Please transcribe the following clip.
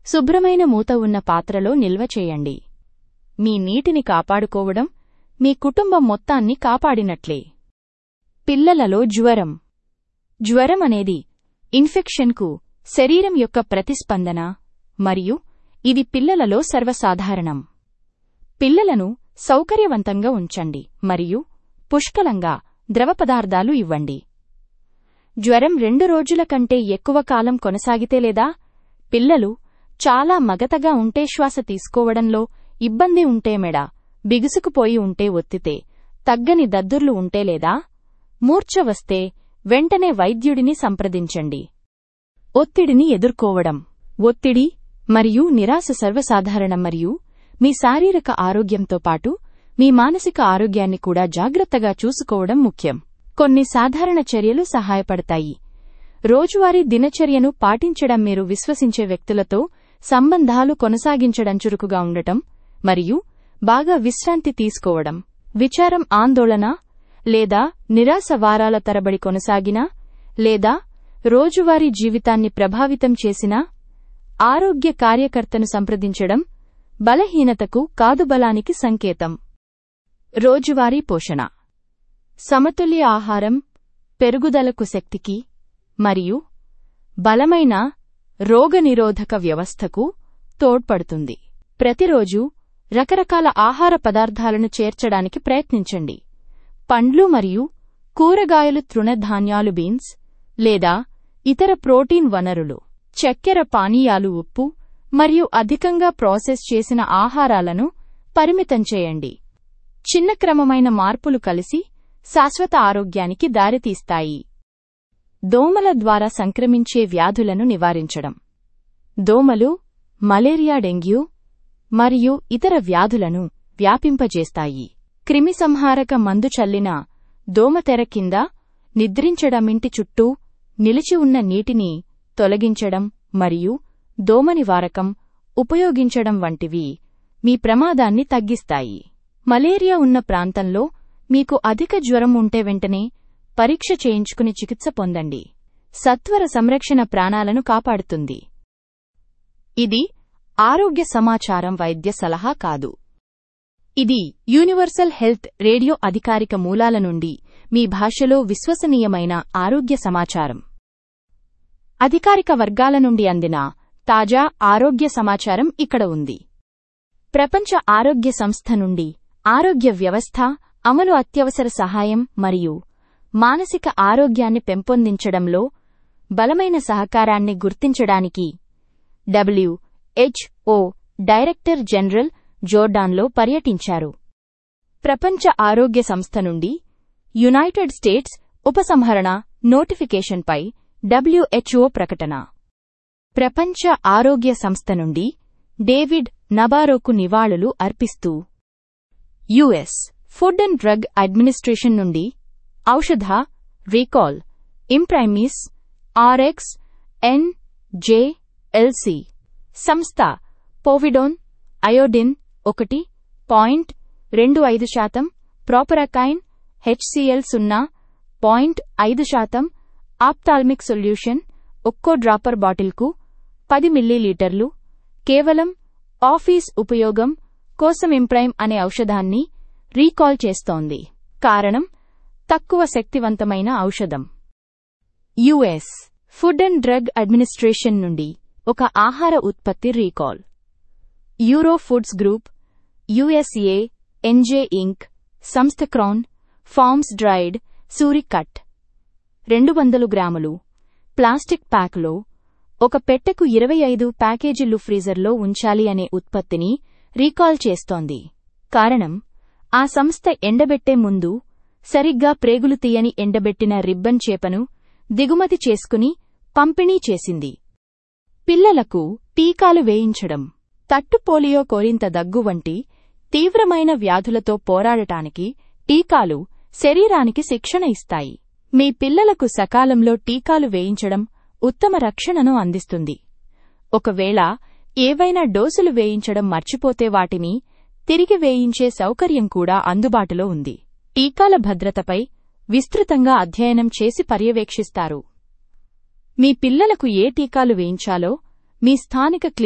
శుభ్రమైన మూత ఉన్న పాత్రలో నిల్వ చేయండి మీ నీటిని కాపాడుకోవడం మీ కుటుంబం మొత్తాన్ని కాపాడినట్లే పిల్లలలో జ్వరం జ్వరం అనేది ఇన్ఫెక్షన్కు శరీరం యొక్క ప్రతిస్పందన మరియు ఇది పిల్లలలో సర్వసాధారణం పిల్లలను సౌకర్యవంతంగా ఉంచండి మరియు పుష్కలంగా ద్రవ పదార్థాలు ఇవ్వండి జ్వరం రెండు రోజుల కంటే ఎక్కువ కాలం కొనసాగితే లేదా పిల్లలు చాలా మగతగా ఉంటే శ్వాస తీసుకోవడంలో ఇబ్బంది ఉంటే మెడ బిగుసుకుపోయి ఉంటే ఒత్తితే తగ్గని దద్దుర్లు ఉంటే లేదా మూర్ఛ వస్తే వెంటనే వైద్యుడిని సంప్రదించండి ఒత్తిడిని ఎదుర్కోవడం ఒత్తిడి మరియు నిరాశ సర్వసాధారణం మరియు మీ శారీరక ఆరోగ్యంతో పాటు మీ మానసిక ఆరోగ్యాన్ని కూడా జాగ్రత్తగా చూసుకోవడం ముఖ్యం కొన్ని సాధారణ చర్యలు సహాయపడతాయి రోజువారీ దినచర్యను పాటించడం మీరు విశ్వసించే వ్యక్తులతో సంబంధాలు కొనసాగించడం చురుకుగా ఉండటం మరియు బాగా విశ్రాంతి తీసుకోవడం విచారం ఆందోళన లేదా నిరాశ వారాల తరబడి కొనసాగినా లేదా రోజువారీ జీవితాన్ని ప్రభావితం చేసినా ఆరోగ్య కార్యకర్తను సంప్రదించడం బలహీనతకు కాదుబలానికి సంకేతం రోజువారీ పోషణ సమతుల్య ఆహారం పెరుగుదలకు శక్తికి మరియు బలమైన రోగనిరోధక వ్యవస్థకు తోడ్పడుతుంది ప్రతిరోజు రకరకాల ఆహార పదార్థాలను చేర్చడానికి ప్రయత్నించండి పండ్లు మరియు కూరగాయలు తృణధాన్యాలు బీన్స్ లేదా ఇతర ప్రోటీన్ వనరులు చక్కెర పానీయాలు ఉప్పు మరియు అధికంగా ప్రాసెస్ చేసిన ఆహారాలను పరిమితం చేయండి చిన్న క్రమమైన మార్పులు కలిసి శాశ్వత ఆరోగ్యానికి దారితీస్తాయి దోమల ద్వారా సంక్రమించే వ్యాధులను నివారించడం దోమలు మలేరియా డెంగ్యూ మరియు ఇతర వ్యాధులను వ్యాపింపజేస్తాయి క్రిమిసంహారక మందు చల్లిన దోమతెర కింద నిద్రించడమింటి చుట్టూ నిలిచి ఉన్న నీటిని తొలగించడం మరియు దోమ నివారకం ఉపయోగించడం వంటివి మీ ప్రమాదాన్ని తగ్గిస్తాయి మలేరియా ఉన్న ప్రాంతంలో మీకు అధిక జ్వరం ఉంటే వెంటనే పరీక్ష చేయించుకుని చికిత్స పొందండి సత్వర సంరక్షణ ప్రాణాలను కాపాడుతుంది ఇది ఆరోగ్య సమాచారం వైద్య సలహా కాదు ఇది యూనివర్సల్ హెల్త్ రేడియో అధికారిక మూలాల నుండి మీ భాషలో విశ్వసనీయమైన ఆరోగ్య సమాచారం అధికారిక వర్గాల నుండి అందిన తాజా ఆరోగ్య సమాచారం ఇక్కడ ఉంది ప్రపంచ ఆరోగ్య సంస్థ నుండి ఆరోగ్య వ్యవస్థ అమలు అత్యవసర సహాయం మరియు మానసిక ఆరోగ్యాన్ని పెంపొందించడంలో బలమైన సహకారాన్ని గుర్తించడానికి డబ్ల్యూహెచ్ఓ డైరెక్టర్ జనరల్ జోర్డాన్లో పర్యటించారు ప్రపంచ ఆరోగ్య సంస్థ నుండి యునైటెడ్ స్టేట్స్ ఉపసంహరణ నోటిఫికేషన్పై డబ్ల్యూహెచ్ఓ ప్రకటన ప్రపంచ ఆరోగ్య సంస్థ నుండి డేవిడ్ నబారోకు నివాళులు అర్పిస్తూ US food and drug administration నుండి ఔషధ recall Imprimis RX N J LC సంస్థ పోవిడోన్ అయోడిన్ ఒకటి పాయింట్ రెండు ఐదు శాతం ప్రోపరకైన్ హెచ్సిఎల్ సున్నా పాయింట్ ఐదు శాతం ఆప్టాల్మిక్ సొల్యూషన్ ఒక్కో డ్రాపర్ బాటిల్కు పది మిల్లీలీటర్లు కేవలం ఆఫీస్ ఉపయోగం కోసం ఇంప్రైమ్ అనే ఔషధాన్ని రీకాల్ చేస్తోంది కారణం తక్కువ శక్తివంతమైన ఔషధం US food and drug administration నుండి ఒక ఆహార ఉత్పత్తి recall Euro Foods Group USA NJ Inc సంస్థ క్రౌన్ ఫార్మ్స్ డ్రైడ్ సూరికట్ రెండు వందలు గ్రాములు ప్లాస్టిక్ ప్యాక్లో ఒక పెట్టెకు ఇరవై ఐదు ప్యాకేజీలు ఫ్రీజర్లో ఉంచాలి అనే ఉత్పత్తిని రీకాల్ చేస్తోంది కారణం ఆ సంస్థ ఎండబెట్టే ముందు సరిగ్గా ప్రేగులు తీయని ఎండబెట్టిన రిబ్బన్ చేపను దిగుమతి చేసుకుని పంపిణీ చేసింది పిల్లలకు టీకాలు వేయించడం తట్టు పోలియో కోరింత దగ్గు వంటి తీవ్రమైన వ్యాధులతో పోరాడటానికి టీకాలు శరీరానికి శిక్షణ ఇస్తాయి మీ పిల్లలకు సకాలంలో టీకాలు వేయించడం ఉత్తమ రక్షణను అందిస్తుంది ఒకవేళ ఏవైనా డోసులు వేయించడం మర్చిపోతే వాటిని తిరిగి వేయించే సౌకర్యం కూడా అందుబాటులో ఉంది టీకాల భద్రతపై విస్తృతంగా అధ్యయనం చేసి పర్యవేక్షిస్తారు మీ పిల్లలకు ఏ టీకాలు వేయించాలో మీ స్థానిక